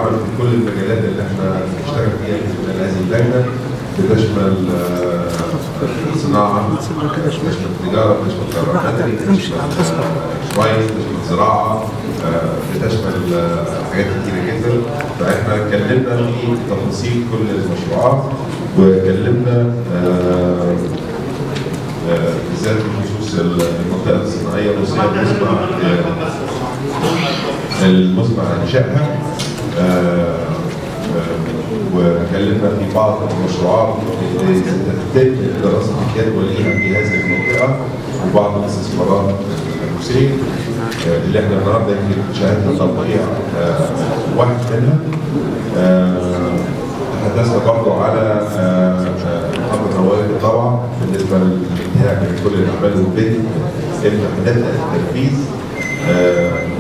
العمل في كل المجالات اللي احنا بنشتغل فيها من خلال هذه اللجنه بتشمل آه، الصناعه بتشمل التجاره بتشمل القرار المدني بتشمل آه، شويه بتشمل الزراعه آه، بتشمل آه، حاجات كتيره جدا فاحنا اتكلمنا في تفاصيل كل المشروعات واتكلمنا آه، آه، بالذات بخصوص المنطقه الصناعيه الروسيه المسمع آه، المسمع انشائها آه، آه، واتكلمنا في بعض المشروعات اللي ستتم دراسه الجدوى ليها في هذه المنطقه وبعض الاستثمارات الروسيه آه، اللي احنا النهارده يمكن شاهدنا تطبيع آه، واحد منها آه، تحدثنا برضه على آه، آه، محطة روائد طبعا بالنسبة للانتهاء من كل الأعمال والبني إن هنبدأ التنفيذ آه،